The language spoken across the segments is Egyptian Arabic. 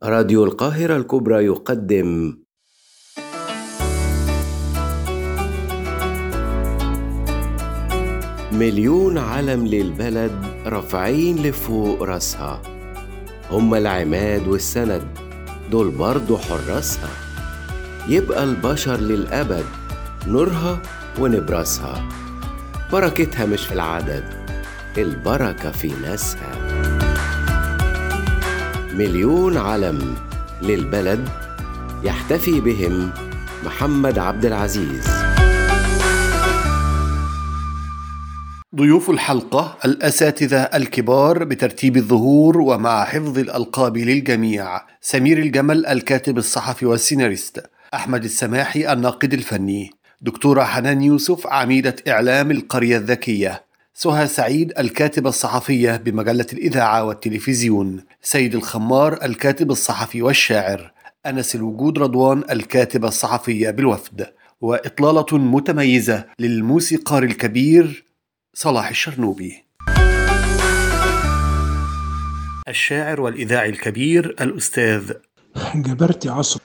راديو القاهرة الكبرى يقدم مليون علم للبلد رافعين لفوق راسها هما العماد والسند دول برضو حراسها يبقى البشر للأبد نورها ونبرسها بركتها مش في العدد البركة في ناسها مليون علم للبلد يحتفي بهم محمد عبد العزيز ضيوف الحلقة الأساتذة الكبار بترتيب الظهور ومع حفظ الألقاب للجميع سمير الجمل الكاتب الصحفي والسيناريست أحمد السماحي الناقد الفني دكتورة حنان يوسف عميدة إعلام القرية الذكية سهى سعيد الكاتبة الصحفية بمجلة الإذاعة والتلفزيون سيد الخمار الكاتب الصحفي والشاعر أنس الوجود رضوان الكاتبة الصحفية بالوفد وإطلالة متميزة للموسيقار الكبير صلاح الشرنوبي الشاعر والإذاعي الكبير الأستاذ جبرتي عصر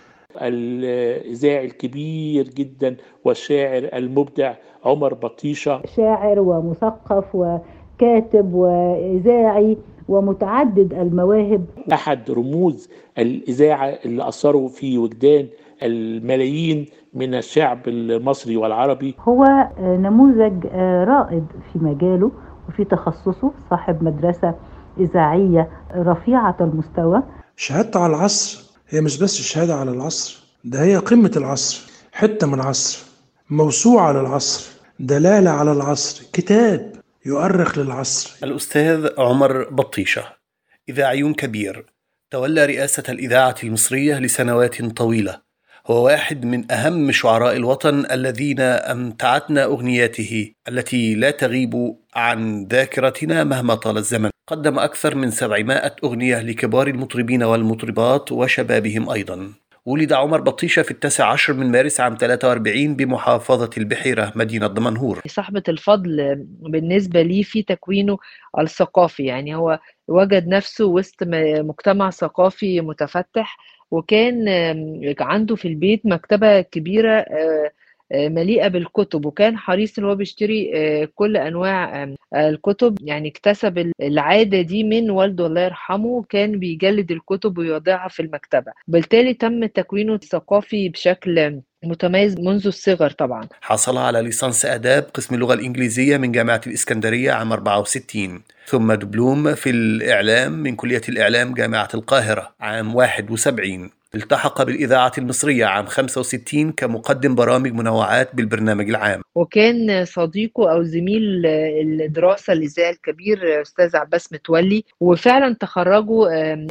الإذاعي الكبير جدا والشاعر المبدع عمر بطيشة شاعر ومثقف وكاتب وإذاعي ومتعدد المواهب أحد رموز الإذاعة اللي أثروا في وجدان الملايين من الشعب المصري والعربي هو نموذج رائد في مجاله وفي تخصصه صاحب مدرسة إذاعية رفيعة المستوى شهادته على العصر هي مش بس شهادة على العصر ده هي قمة العصر حتة من العصر موسوعة للعصر دلالة على العصر كتاب يؤرخ للعصر الأستاذ عمر بطيشة إذاعي كبير تولى رئاسة الإذاعة المصرية لسنوات طويلة هو واحد من أهم شعراء الوطن الذين أمتعتنا أغنياته التي لا تغيب عن ذاكرتنا مهما طال الزمن قدم أكثر من 700 أغنية لكبار المطربين والمطربات وشبابهم أيضا ولد عمر بطيشة في التاسع عشر من مارس عام 43 بمحافظة البحيرة مدينة دمنهور صاحبة الفضل بالنسبة لي في تكوينه الثقافي يعني هو وجد نفسه وسط مجتمع ثقافي متفتح وكان عنده في البيت مكتبة كبيرة مليئة بالكتب وكان حريص ان هو بيشتري كل انواع الكتب يعني اكتسب العادة دي من والده الله يرحمه كان بيجلد الكتب ويوضعها في المكتبة بالتالي تم تكوينه الثقافي بشكل متميز منذ الصغر طبعا حصل على ليسانس آداب قسم اللغة الإنجليزية من جامعة الإسكندرية عام 64 ثم دبلوم في الإعلام من كلية الإعلام جامعة القاهرة عام 71 التحق بالإذاعة المصرية عام 65 كمقدم برامج منوعات بالبرنامج العام وكان صديقه أو زميل الدراسة الإذاعي الكبير أستاذ عباس متولي وفعلا تخرجوا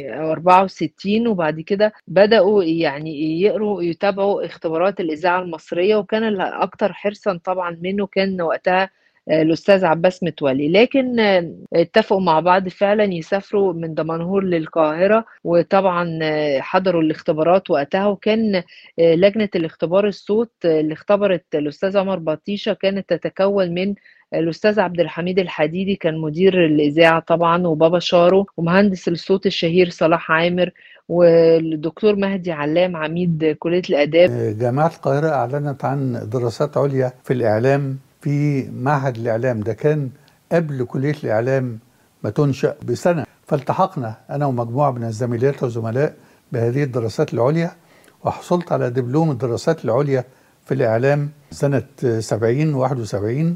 64 وبعد كده بدأوا يعني يقروا يتابعوا اختبارات الإذاعة المصرية وكان الأكثر حرصا طبعا منه كان وقتها الاستاذ عباس متولي لكن اتفقوا مع بعض فعلا يسافروا من دمنهور للقاهره وطبعا حضروا الاختبارات وقتها وكان لجنه الاختبار الصوت اللي اختبرت الاستاذ عمر بطيشه كانت تتكون من الاستاذ عبد الحميد الحديدي كان مدير الاذاعه طبعا وبابا شارو ومهندس الصوت الشهير صلاح عامر والدكتور مهدي علام عميد كليه الاداب جامعه القاهره اعلنت عن دراسات عليا في الاعلام في معهد الإعلام ده كان قبل كلية الإعلام ما تنشأ بسنة فالتحقنا أنا ومجموعة من الزميلات والزملاء بهذه الدراسات العليا وحصلت على دبلوم الدراسات العليا في الإعلام سنة 70 71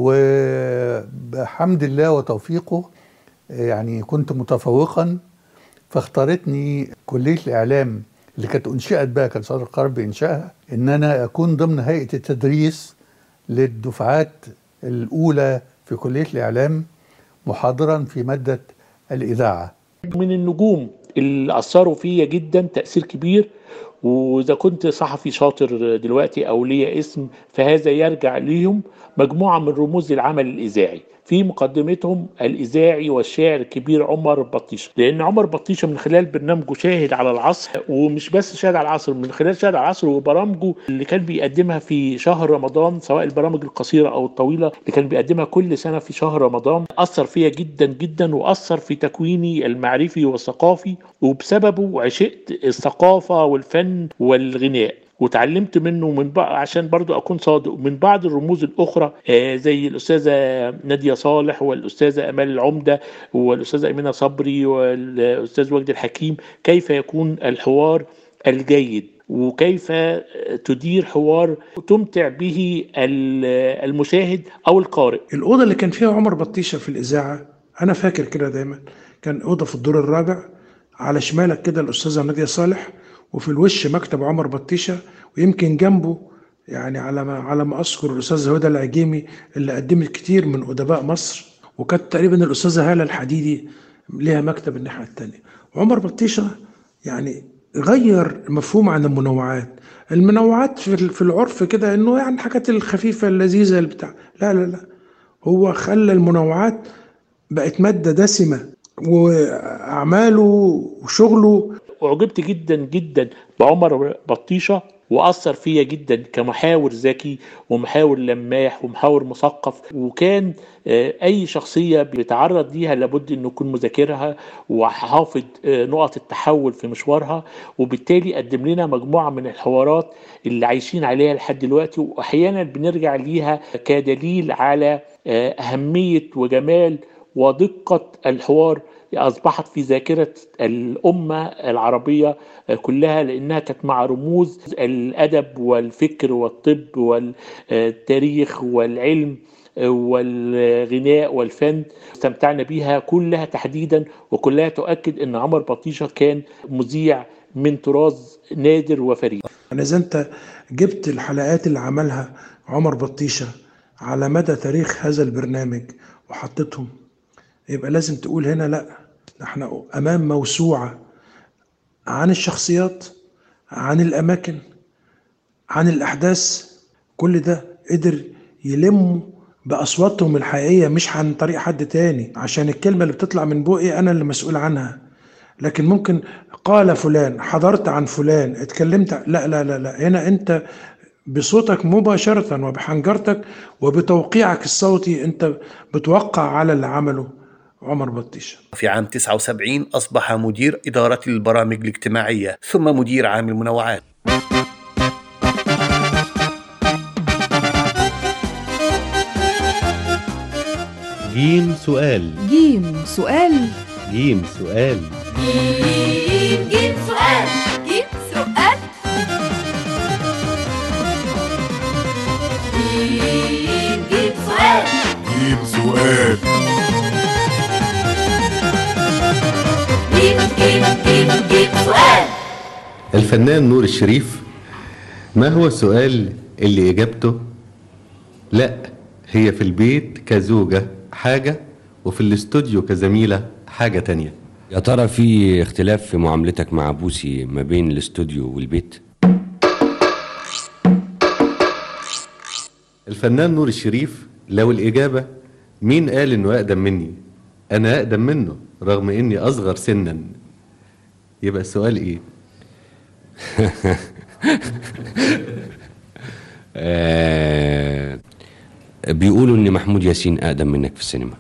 وبحمد الله وتوفيقه يعني كنت متفوقا فاختارتني كلية الإعلام اللي كانت أنشئت بقى كان صدر القرار بإنشائها إن أنا أكون ضمن هيئة التدريس للدفعات الأولى في كلية الإعلام محاضرا في مادة الإذاعة من النجوم اللي أثروا فيا جدا تأثير كبير واذا كنت صحفي شاطر دلوقتي او ليا اسم فهذا يرجع ليهم مجموعه من رموز العمل الاذاعي في مقدمتهم الاذاعي والشاعر الكبير عمر بطيشه لان عمر بطيشه من خلال برنامجه شاهد على العصر ومش بس شاهد على العصر من خلال شاهد على العصر وبرامجه اللي كان بيقدمها في شهر رمضان سواء البرامج القصيره او الطويله اللي كان بيقدمها كل سنه في شهر رمضان اثر فيا جدا جدا واثر في تكويني المعرفي والثقافي وبسببه عشقت الثقافه والفن والغناء وتعلمت منه من بقى عشان برضو اكون صادق من بعض الرموز الاخرى آه زي الاستاذه ناديه صالح والاستاذه امال العمده والاستاذه امينه صبري والاستاذ وجدي الحكيم كيف يكون الحوار الجيد وكيف تدير حوار تمتع به المشاهد او القارئ الاوضه اللي كان فيها عمر بطيشه في الاذاعه انا فاكر كده دايما كان اوضه في الدور الرابع على شمالك كده الاستاذه ناديه صالح وفي الوش مكتب عمر بطيشه ويمكن جنبه يعني على ما على ما اذكر الاستاذه هدى العجيمي اللي قدمت كتير من ادباء مصر وكانت تقريبا الاستاذه هاله الحديدي ليها مكتب الناحيه الثانيه وعمر بطيشه يعني غير المفهوم عن المنوعات المنوعات في في العرف كده انه يعني الحاجات الخفيفه اللذيذه اللي بتاع لا لا لا هو خلى المنوعات بقت ماده دسمه واعماله وشغله اعجبت جدا جدا بعمر بطيشه واثر فيا جدا كمحاور ذكي ومحاور لماح ومحاور مثقف وكان اي شخصيه بيتعرض ليها لابد انه يكون مذاكرها وحافظ نقط التحول في مشوارها وبالتالي قدم لنا مجموعه من الحوارات اللي عايشين عليها لحد دلوقتي واحيانا بنرجع ليها كدليل على اهميه وجمال ودقه الحوار أصبحت في ذاكرة الأمة العربية كلها لأنها كانت مع رموز الأدب والفكر والطب والتاريخ والعلم والغناء والفن استمتعنا بيها كلها تحديدا وكلها تؤكد أن عمر بطيشة كان مذيع من طراز نادر وفريد يعني إذا أنت جبت الحلقات اللي عملها عمر بطيشة على مدى تاريخ هذا البرنامج وحطيتهم يبقى لازم تقول هنا لا احنا امام موسوعه عن الشخصيات عن الاماكن عن الاحداث كل ده قدر يلموا باصواتهم الحقيقيه مش عن طريق حد تاني عشان الكلمه اللي بتطلع من بوقي انا اللي مسؤول عنها لكن ممكن قال فلان حضرت عن فلان اتكلمت لا لا لا لا هنا انت بصوتك مباشرة وبحنجرتك وبتوقيعك الصوتي انت بتوقع على اللي عمله عمر بطيشة في عام 79 أصبح مدير إدارة البرامج الاجتماعية ثم مدير عام المنوعات جيم سؤال جيم سؤال جيم سؤال جيم جيم سؤال جيم سؤال جيم جيم سؤال جيم سؤال جيم جيم جيم جيم سؤال الفنان نور الشريف ما هو السؤال اللي إجابته لا هي في البيت كزوجة حاجة وفي الاستوديو كزميلة حاجة تانية يا ترى في اختلاف في معاملتك مع بوسي ما بين الاستوديو والبيت الفنان نور الشريف لو الإجابة مين قال إنه أقدم مني أنا أقدم منه رغم إني أصغر سنا يبقى السؤال إيه آه بيقولوا ان محمود ياسين اقدم منك في السينما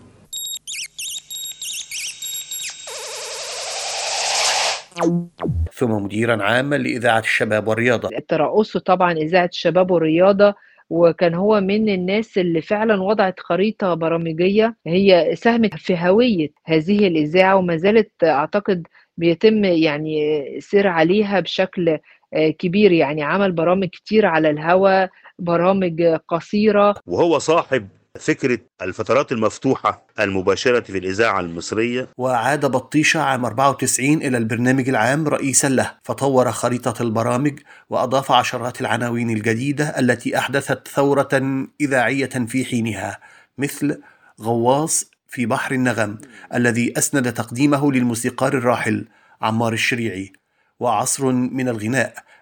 ثم مديرا عاما لإذاعة الشباب والرياضة ترأسه طبعا إذاعة الشباب والرياضة وكان هو من الناس اللي فعلا وضعت خريطة برامجية هي ساهمت في هوية هذه الإذاعة وما زالت أعتقد بيتم يعني سير عليها بشكل كبير يعني عمل برامج كتير على الهواء برامج قصيرة وهو صاحب فكرة الفترات المفتوحة المباشرة في الإذاعة المصرية وعاد بطيشة عام 94 إلى البرنامج العام رئيسا له فطور خريطة البرامج وأضاف عشرات العناوين الجديدة التي أحدثت ثورة إذاعية في حينها مثل غواص في بحر النغم الذي أسند تقديمه للموسيقار الراحل عمار الشريعي وعصر من الغناء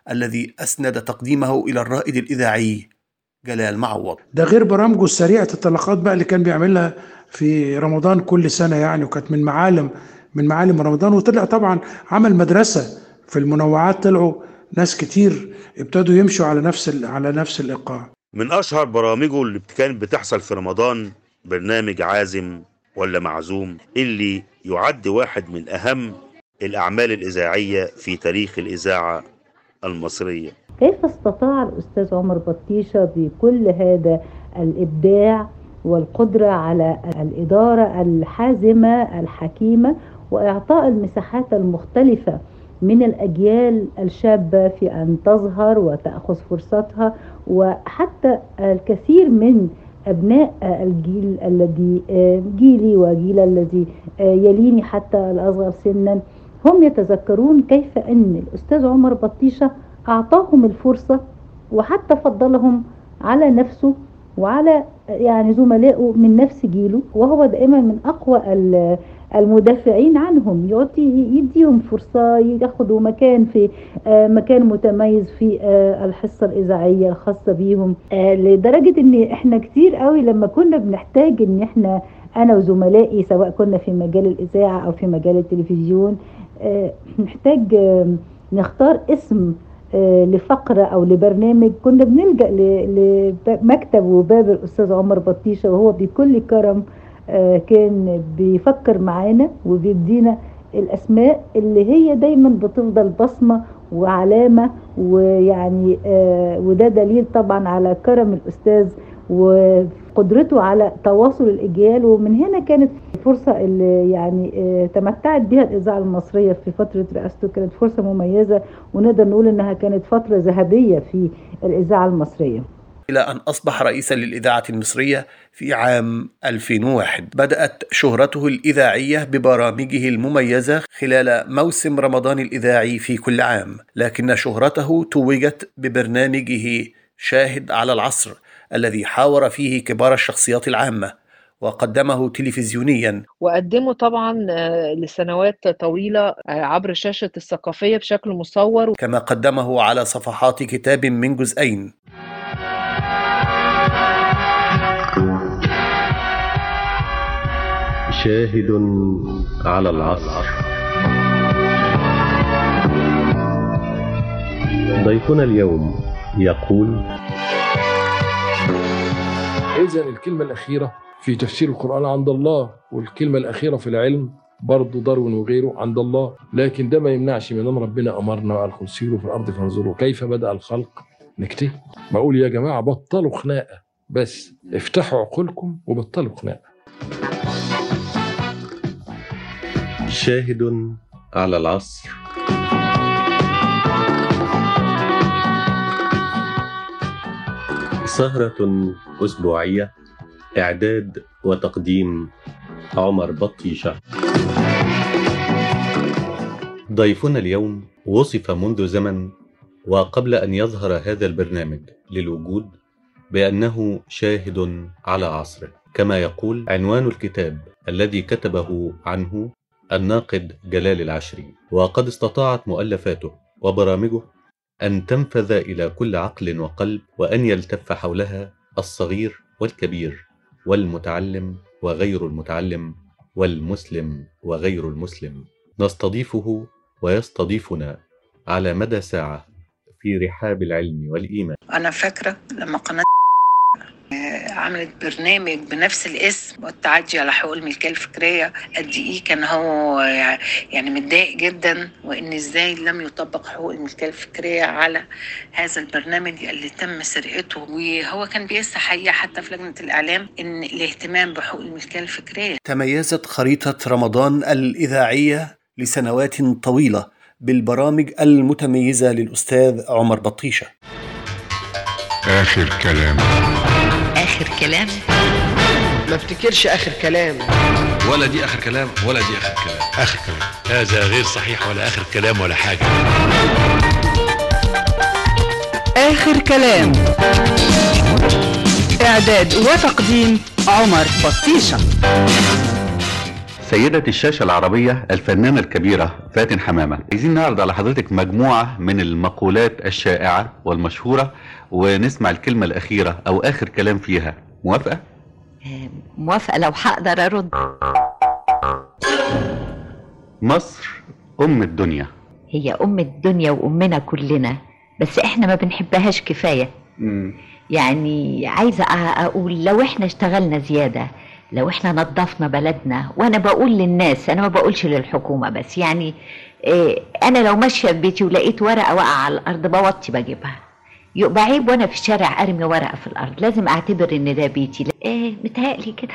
الذي أسند تقديمه إلى الرائد الإذاعي جلال معوض ده غير برامجه السريعة الطلقات بقى اللي كان بيعملها في رمضان كل سنة يعني وكانت من معالم من معالم رمضان وطلع طبعا عمل مدرسة في المنوعات طلعوا ناس كتير ابتدوا يمشوا على نفس ال- على نفس الإيقاع من أشهر برامجه اللي كانت بتحصل في رمضان برنامج عازم ولا معزوم اللي يعد واحد من أهم الأعمال الإذاعية في تاريخ الإذاعة المصرية كيف استطاع الأستاذ عمر بطيشة بكل هذا الإبداع والقدرة على الإدارة الحازمة الحكيمة وإعطاء المساحات المختلفة من الأجيال الشابة في أن تظهر وتأخذ فرصتها وحتى الكثير من أبناء الجيل الذي جيلي وجيل الذي يليني حتى الأصغر سنا هم يتذكرون كيف أن الأستاذ عمر بطيشة أعطاهم الفرصة وحتى فضلهم على نفسه وعلى يعني زملائه من نفس جيله وهو دائما من أقوى ال- المدافعين عنهم يعطي يديهم فرصة ياخدوا مكان في آه، مكان متميز في آه، الحصة الإذاعية الخاصة بيهم آه، لدرجة ان احنا كتير قوي لما كنا بنحتاج ان احنا انا وزملائي سواء كنا في مجال الإذاعة او في مجال التلفزيون آه، نحتاج آه، نختار اسم آه، لفقرة أو لبرنامج كنا بنلجأ ل- لمكتب وباب الأستاذ عمر بطيشة وهو بكل كرم آه، كان بيفكر معانا وبيدينا الأسماء اللي هي دايما بتفضل بصمة وعلامة ويعني آه، وده دليل طبعا على كرم الأستاذ وقدرته على تواصل الأجيال ومن هنا كانت الفرصة اللي يعني آه، تمتعت بها الإذاعة المصرية في فترة رئاسته كانت فرصة مميزة ونقدر نقول إنها كانت فترة ذهبية في الإذاعة المصرية إلى أن أصبح رئيسا للإذاعة المصرية في عام 2001 بدأت شهرته الإذاعية ببرامجه المميزة خلال موسم رمضان الإذاعي في كل عام لكن شهرته توجت ببرنامجه شاهد على العصر الذي حاور فيه كبار الشخصيات العامة وقدمه تلفزيونيا وقدمه طبعا آه، لسنوات طويلة آه، عبر شاشة الثقافية بشكل مصور كما قدمه على صفحات كتاب من جزئين شاهد على العصر ضيفنا اليوم يقول إذا الكلمة الأخيرة في تفسير القرآن عند الله والكلمة الأخيرة في العلم برضه داروين وغيره عند الله لكن ده ما يمنعش من ان ربنا امرنا وقال قل سيروا في الارض فانظروا كيف بدا الخلق نكتب بقول يا جماعه بطلوا خناقه بس افتحوا عقولكم وبطلوا خناقه شاهد على العصر سهرة أسبوعية إعداد وتقديم عمر بطيشة ضيفنا اليوم وصف منذ زمن وقبل أن يظهر هذا البرنامج للوجود بأنه شاهد على عصره كما يقول عنوان الكتاب الذي كتبه عنه الناقد جلال العشري وقد استطاعت مؤلفاته وبرامجه أن تنفذ إلى كل عقل وقلب وأن يلتف حولها الصغير والكبير والمتعلم وغير المتعلم والمسلم وغير المسلم نستضيفه ويستضيفنا على مدى ساعة في رحاب العلم والإيمان أنا فاكرة لما قناة آه، عملت برنامج بنفس الاسم والتعدي على حقوق الملكية الفكرية قد إيه كان هو يعني متضايق جدا وإن إزاي لم يطبق حقوق الملكية الفكرية على هذا البرنامج اللي تم سرقته وهو كان بيسعى حقيقة حتى في لجنة الإعلام إن الاهتمام بحقوق الملكية الفكرية تميزت خريطة رمضان الإذاعية لسنوات طويلة بالبرامج المتميزة للأستاذ عمر بطيشة آخر كلام آخر كلام ما افتكرش اخر كلام ولا دي اخر كلام ولا دي اخر كلام اخر كلام هذا غير صحيح ولا اخر كلام ولا حاجه آخر كلام إعداد وتقديم عمر بطيشة سيدة الشاشة العربية الفنانة الكبيرة فاتن حمامة عايزين نعرض على حضرتك مجموعة من المقولات الشائعة والمشهورة ونسمع الكلمة الأخيرة أو آخر كلام فيها موافقة؟ موافقة لو هقدر أرد مصر أم الدنيا هي أم الدنيا وأمنا كلنا بس إحنا ما بنحبهاش كفاية يعني عايزة أ- أقول لو إحنا اشتغلنا زيادة لو إحنا نظفنا بلدنا وأنا بقول للناس أنا ما بقولش للحكومة بس يعني إيه أنا لو ماشية في بيتي ولقيت ورقة واقعة على الأرض بوطي بجيبها يبقى عيب وأنا في الشارع أرمي ورقة في الأرض لازم أعتبر إن ده بيتي إيه متهيألي كده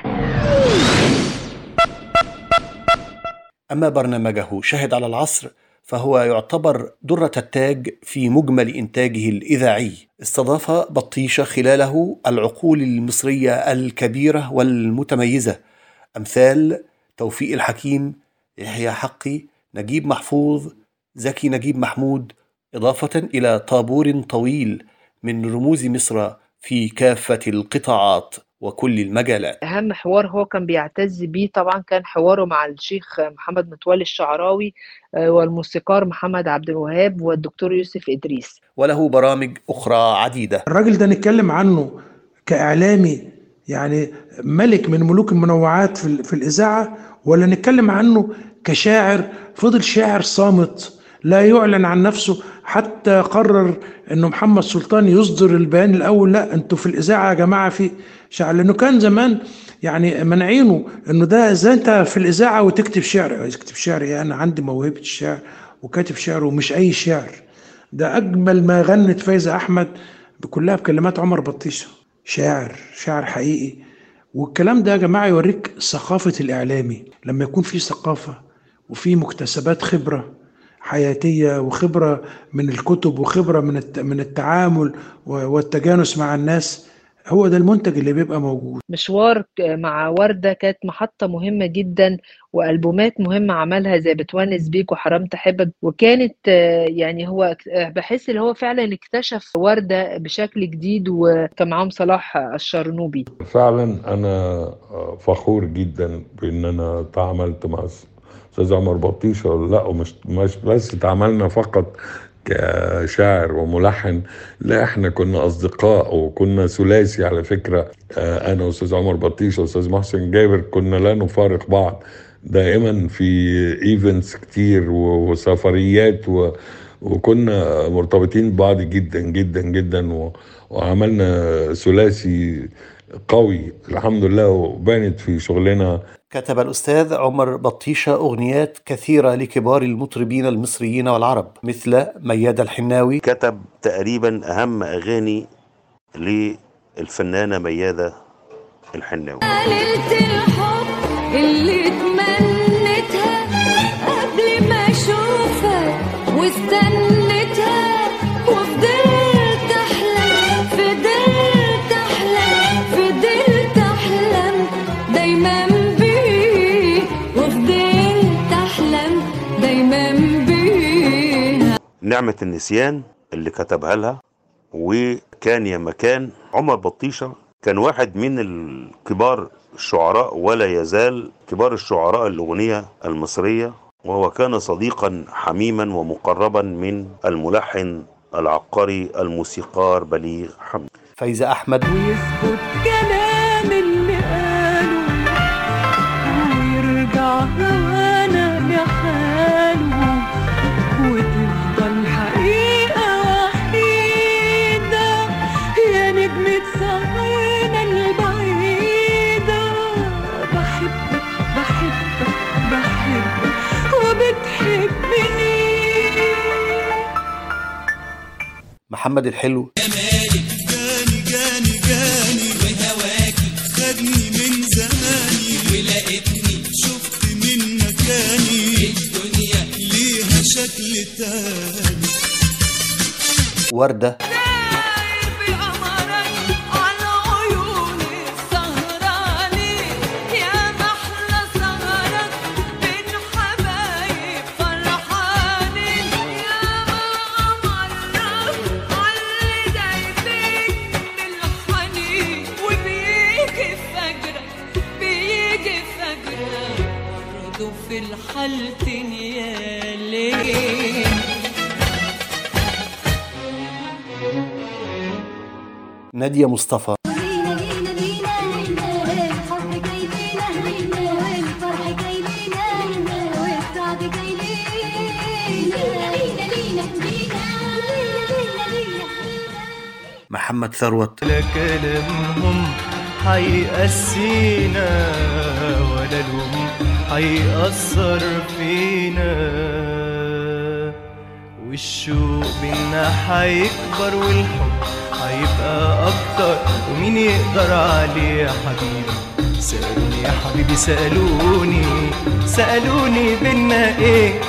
أما برنامجه شاهد على العصر فهو يعتبر درة التاج في مجمل إنتاجه الإذاعي استضاف بطيشة خلاله العقول المصرية الكبيرة والمتميزة أمثال توفيق الحكيم يحيى حقي نجيب محفوظ زكي نجيب محمود إضافة إلى طابور طويل من رموز مصر في كافة القطاعات وكل المجالات اهم حوار هو كان بيعتز بيه طبعا كان حواره مع الشيخ محمد متولي الشعراوي آه، والموسيقار محمد عبد الوهاب والدكتور يوسف ادريس وله برامج أخرى عديدة الراجل ده نتكلم عنه كإعلامي يعني ملك من ملوك المنوعات في, ال- في الإذاعة ولا نتكلم عنه كشاعر فضل شاعر صامت لا يعلن عن نفسه حتى قرر انه محمد سلطان يصدر البيان الاول لا انتوا في الاذاعه يا جماعه في شعر لانه كان زمان يعني منعينه انه ده ازاي انت في الاذاعه وتكتب شعر تكتب شعر يعني انا عندي موهبه الشعر وكاتب شعر ومش اي شعر ده اجمل ما غنت فايزه احمد كلها بكلمات عمر بطيشه شاعر شاعر حقيقي والكلام ده يا جماعه يوريك ثقافه الاعلامي لما يكون في ثقافه وفي مكتسبات خبره حياتيه وخبره من الكتب وخبره من الت- من التعامل و- والتجانس مع الناس هو ده المنتج اللي بيبقى موجود مشوار ك- مع وردة كانت محطة مهمة جدا وألبومات مهمة عملها زي بتونس بيك وحرام تحبك وكانت آه، يعني هو اك- آه، بحس اللي هو فعلا اكتشف وردة بشكل جديد وكان معاهم صلاح الشرنوبي فعلا انا فخور جدا بان انا تعاملت مع استاذ عمر بطيشه لا ومش مش بس تعاملنا فقط كشاعر وملحن لا احنا كنا اصدقاء وكنا ثلاثي على فكره آه، انا واستاذ عمر بطيشه واستاذ محسن جابر كنا لا نفارق بعض دائما في ايفنتس كتير و- وسفريات و وكنا مرتبطين ببعض جدا جدا جدا و... وعملنا ثلاثي قوي الحمد لله وبانت في شغلنا كتب الأستاذ عمر بطيشة أغنيات كثيرة لكبار المطربين المصريين والعرب مثل مياد الحناوي كتب تقريبا أهم أغاني للفنانة ميادة الحناوي ليلة الحب اللي تمنيتها قبل ما اشوفك واستنيتها وفضلت احلم فضلت احلم فضلت احلم دايما بيه وفضلت احلم دايما بيه نعمة النسيان اللي كتبها لها وكان يا مكان عمر بطيشة كان واحد من الكبار الشعراء ولا يزال كبار الشعراء الأغنية المصرية وهو كان صديقا حميما ومقربا من الملحن العبقري الموسيقار بليغ حمد فايزة أحمد ويسكت كلام اللي قاله ويرجع هوانا لحاله وتفضل حقيقة وحيدة يا نجمة سهرنا البعيدة بحبك بحبك بحبك وبتحبني محمد الحلو جاني جاني جاني وهواكي خدني من زماني ولقيتني شفت من مكاني الدنيا ليها شكل تاني وردة على عيوني سهراني يا محلى سهرك بين حبايب فرحانين يا مرة علي جايبين من الحنين وبيجي فجرك بيجي فجرك حالتني يا ليل نادية مصطفى محمد ثروت لا كلامهم هيقسينا ولا لهم هيأثر فينا والشوق بينا هيكبر والحب هيبقى أكتر ومين يقدر عليه يا حبيبي سألوني يا حبيبي سألوني سألوني بينا ايه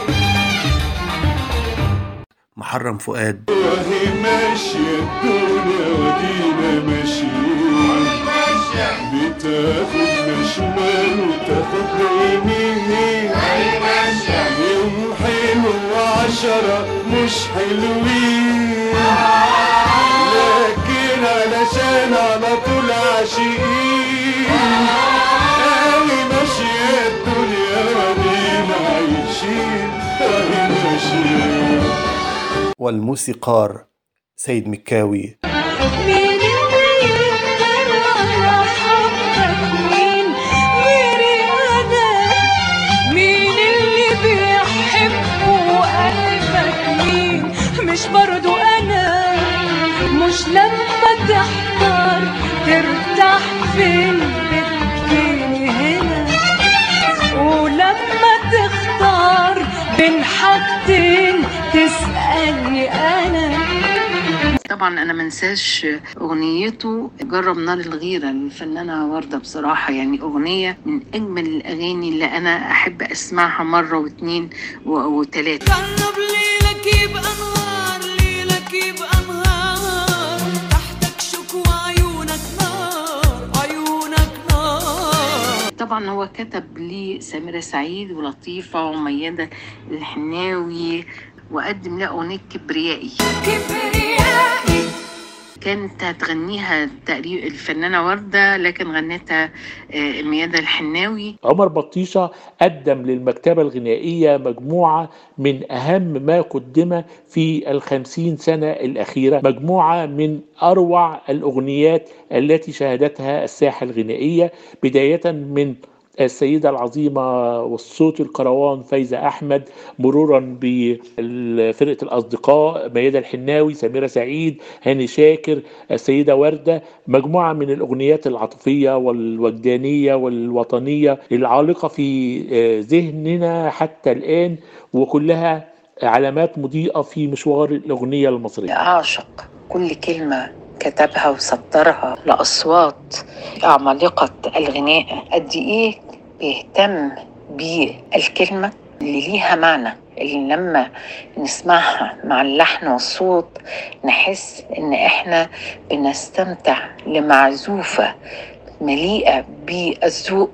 محرم فؤاد وهي ماشية الدنيا ودينا ماشيين بتاخدنا شمال وتاخدنا يمين يوم حلو وعشرة مش حلوين لكن علشان على طول عاشقين قوي ماشية الدنيا ودينا عايشين وهي ماشية والموسيقار سيد مكاوي مين اللي يقدر على حبك مين غيري انا مين اللي بيحب وقلبك مين مش برضو انا مش لما تحتار ترتاح فين بتجيني هنا ولما تختار بين حاجتين تسألني انا طبعا انا منساش اغنيته جرب نار الغيره للفنانه ورده بصراحه يعني اغنيه من اجمل الاغاني اللي انا احب اسمعها مره واتنين و- وتلاته قرب ليلك يبقى نهار ليلك يبقى نهار تحتك شكوى عيونك نار عيونك نار طبعا هو كتب لسميرة سعيد ولطيفة وميادة الحناوي وقدم لها أغنية كبريائي كبريائي كانت هتغنيها تقريبا الفنانة وردة لكن غنتها آه، ميادة الحناوي عمر بطيشة قدم للمكتبة الغنائية مجموعة من أهم ما قدم في الخمسين سنة الأخيرة مجموعة من أروع الأغنيات التي شاهدتها الساحة الغنائية بداية من السيدة العظيمة والصوت الكروان فايزة أحمد مرورا بفرقة الأصدقاء ميادة الحناوي سميرة سعيد هاني شاكر السيدة وردة مجموعة من الأغنيات العاطفية والوجدانية والوطنية العالقة في آه، ذهننا حتى الآن وكلها علامات مضيئة في مشوار الأغنية المصرية أعشق كل كلمة كتبها وسطرها لأصوات عمالقة الغناء قد إيه بيهتم بالكلمة اللي ليها معنى اللي لما نسمعها مع اللحن والصوت نحس إن إحنا بنستمتع لمعزوفة مليئة بالذوق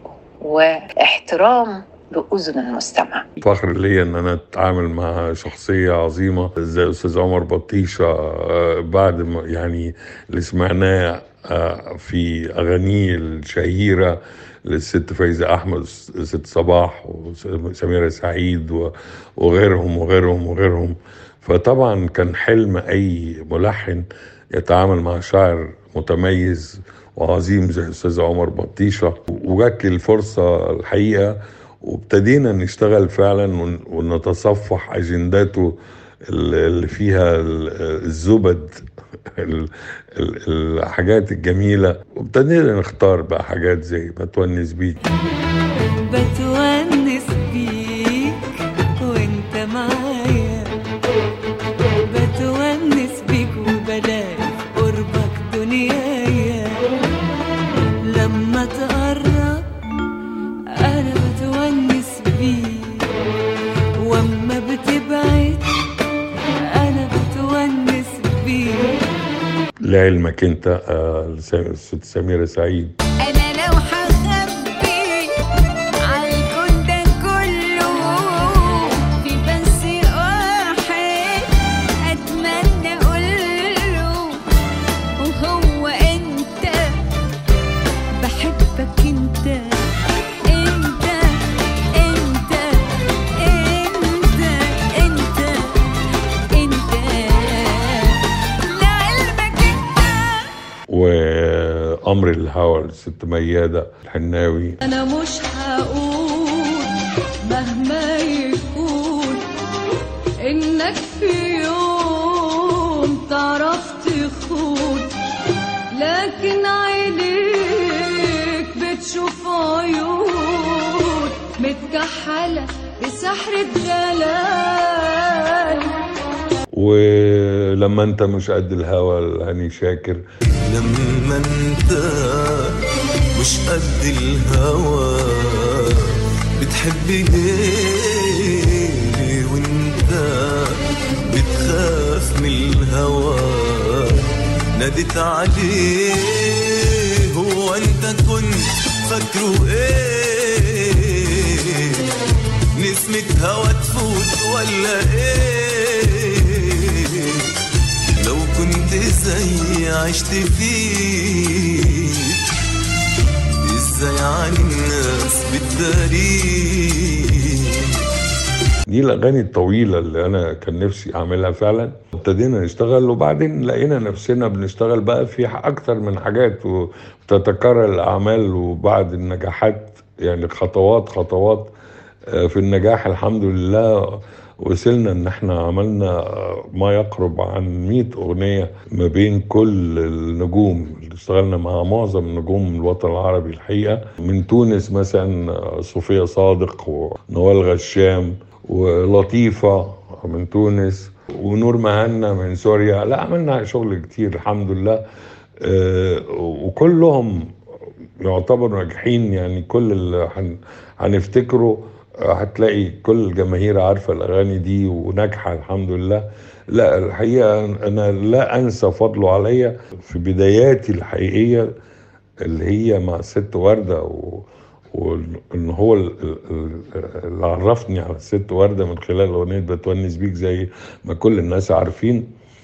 واحترام لأذن المستمع فخر ليا ان انا اتعامل مع شخصيه عظيمه زي استاذ عمر بطيشه آه، بعد ما يعني اللي سمعناه آه، في اغانيه الشهيره للست فايزه احمد الست صباح وسميره سعيد و- وغيرهم وغيرهم وغيرهم فطبعا كان حلم اي ملحن يتعامل مع شاعر متميز وعظيم زي الاستاذ عمر بطيشه وجات لي الفرصه الحقيقه وابتدينا نشتغل فعلا ون- ونتصفح اجنداته ال- اللي فيها ال- الزبد ال- ال- الحاجات الجميله وابتدينا نختار بقى حاجات زي بتونس بيك بتونس بيك وانت معايا بتونس بيك وبلاقي في قربك دنيايا لما تقرب انا بتونس بيك واما بتبعد انا بتونس بيك لعلمك انت آه، الست سميره سعيد انا لو هخبي عالكون ده كله في بس واحد اتمنى اقوله وهو انت بحبك انت انت انت أمر الهوى للست ميادة الحناوي انا مش هقول مهما يكون انك في يوم تعرف تخون لكن عينيك بتشوف عيون متكحلة بسحرة جلال ولما انت مش قد الهوى هاني شاكر لما انت مش قد الهوى بتحب ليه وانت بتخاف من الهوى ناديت عليه هو انت كنت فاكره ايه نسمة هوا تفوت ولا ايه لو كنت زي عشت فيه ازاي عن الناس بتداري دي الاغاني الطويله اللي انا كان نفسي اعملها فعلا ابتدينا نشتغل وبعدين لقينا نفسنا بنشتغل بقى في اكتر من حاجات وتتكرر الاعمال وبعد النجاحات يعني خطوات خطوات آه، في النجاح الحمد لله وصلنا ان احنا عملنا ما يقرب عن 100 اغنيه ما بين كل النجوم اللي اشتغلنا مع معظم نجوم الوطن العربي الحقيقه من تونس مثلا صوفيا صادق ونوال غشام ولطيفه من تونس ونور مهنا من سوريا لا عملنا شغل كتير الحمد لله آه، وكلهم يعتبروا ناجحين يعني كل اللي هن- هنفتكره هتلاقي كل الجماهير عارفة الأغاني دي وناجحة الحمد لله لا الحقيقة أنا لا أنسى فضله عليا في بداياتي الحقيقية اللي هي مع الست وردة و... وان هو ال- ال- اللي عرفني على الست وردة من خلال أغنية بتونس بيك زي ما كل الناس عارفين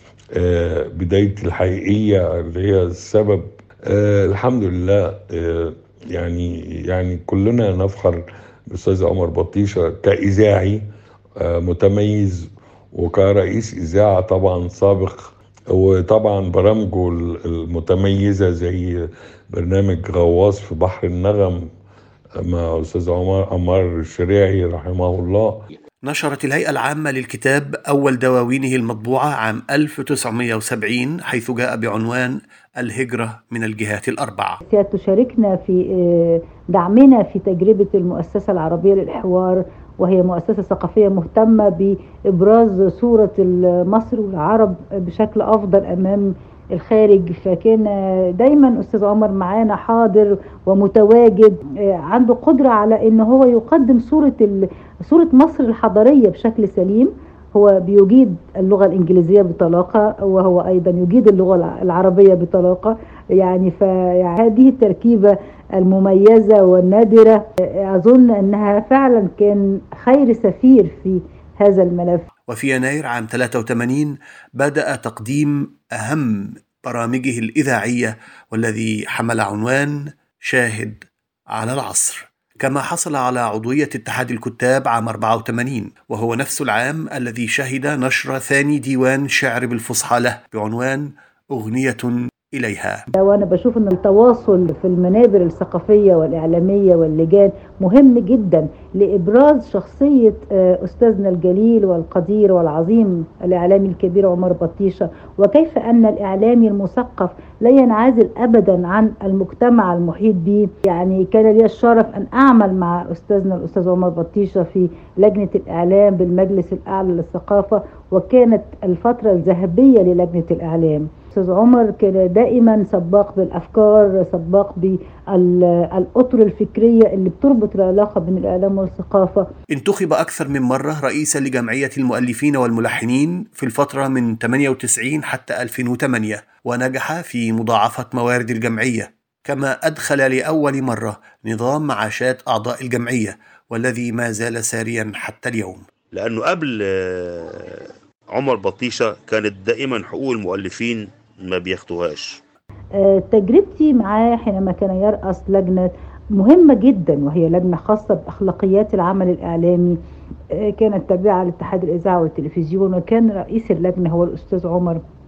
آه، بدايتي الحقيقية اللي هي السبب آه، الحمد لله آه، يعني يعني كلنا نفخر بالاستاذ عمر بطيشه كاذاعي آه، متميز وكرئيس اذاعه طبعا سابق وطبعا برامجه المتميزه زي برنامج غواص في بحر النغم مع استاذ عمر عمار الشريعي رحمه الله نشرت الهيئة العامة للكتاب أول دواوينه المطبوعة عام 1970 حيث جاء بعنوان الهجرة من الجهات الأربعة سيادة تشاركنا في آه، دعمنا في تجربة المؤسسة العربية للحوار وهي مؤسسة ثقافية مهتمة بإبراز صورة مصر والعرب بشكل أفضل أمام الخارج فكان دايما أستاذ عمر معانا حاضر ومتواجد آه، عنده قدرة على أن هو يقدم صورة ال- صورة مصر الحضارية بشكل سليم هو بيجيد اللغة الإنجليزية بطلاقة وهو أيضا يجيد اللغة العربية بطلاقة يعني فهذه التركيبة المميزة والنادرة أظن أنها فعلا كان خير سفير في هذا الملف وفي يناير عام 83 بدأ تقديم أهم برامجه الإذاعية والذي حمل عنوان شاهد على العصر كما حصل على عضوية اتحاد الكتاب عام 84 وهو نفس العام الذي شهد نشر ثاني ديوان شعر بالفصحى له بعنوان أغنية إليها وانا بشوف ان التواصل في المنابر الثقافيه والاعلاميه واللجان مهم جدا لابراز شخصيه آه، استاذنا الجليل والقدير والعظيم الاعلامي الكبير عمر بطيشه وكيف ان الاعلامي المثقف لا ينعزل ابدا عن المجتمع المحيط به يعني كان لي الشرف ان اعمل مع استاذنا الاستاذ عمر بطيشه في لجنه الاعلام بالمجلس الاعلى للثقافه وكانت الفتره الذهبيه للجنه الاعلام استاذ عمر كان دائما سباق بالافكار سباق بالاطر الفكريه اللي بتربط العلاقه بين الاعلام والثقافه انتخب أكثر من مرة رئيسا لجمعية المؤلفين والملحنين في الفترة من 98 حتى 2008 ونجح في مضاعفة موارد الجمعية كما أدخل لأول مرة نظام معاشات أعضاء الجمعية والذي ما زال ساريا حتى اليوم لأنه قبل آه، عمر بطيشة كانت دائما حقوق المؤلفين ما بياخدوهاش آه، تجربتي معاه حينما كان يرأس لجنة مهمة جدا وهي لجنة خاصة بأخلاقيات العمل الإعلامي آه، كانت تابعة لاتحاد الإذاعة والتلفزيون وكان رئيس اللجنة هو الأستاذ عمر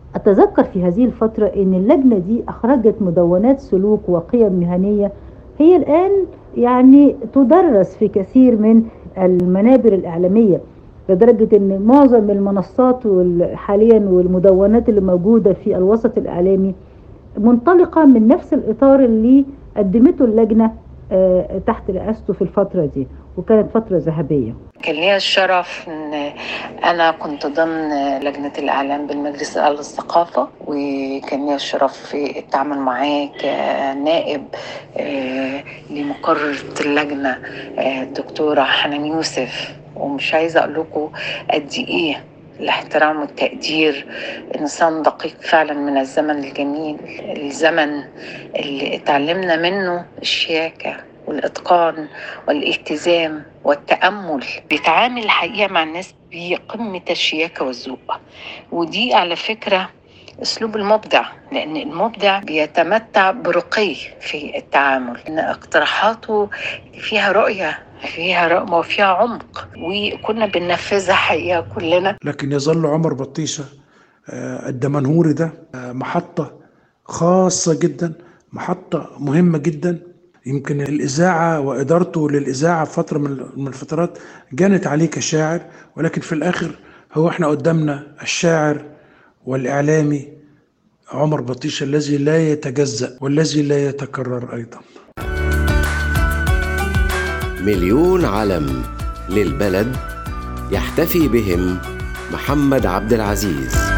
أتذكر في هذه الفترة أن اللجنة دي أخرجت مدونات سلوك وقيم مهنية هي الآن يعني تدرس في كثير من المنابر الإعلامية لدرجة أن معظم المنصات حاليا والمدونات اللي موجودة في الوسط الإعلامي منطلقة من نفس الإطار اللي قدمته اللجنة تحت رئاسته في الفترة دي وكانت فترة ذهبية كان ليا الشرف ان انا كنت ضمن لجنه الاعلام بالمجلس الاعلى للثقافه وكان ليا الشرف في التعامل معاه كنائب لمقرره اللجنه الدكتوره حنان يوسف ومش عايزه اقول لكم قد ايه الاحترام والتقدير انسان دقيق فعلا من الزمن الجميل الزمن اللي اتعلمنا منه الشياكه والاتقان والالتزام والتامل بيتعامل الحقيقه مع الناس بقمه الشياكه والذوق ودي على فكره اسلوب المبدع لان المبدع بيتمتع برقي في التعامل ان اقتراحاته فيها رؤيه فيها رقمة وفيها عمق وكنا بننفذها حقيقة كلنا لكن يظل عمر بطيشة الدمنهوري ده محطة خاصة جدا محطة مهمة جدا يمكن الإذاعة وإدارته للإذاعة فترة من الفترات جانت عليه كشاعر ولكن في الآخر هو احنا قدامنا الشاعر والإعلامي عمر بطيشة الذي لا يتجزأ والذي لا يتكرر أيضا مليون علم للبلد يحتفي بهم محمد عبد العزيز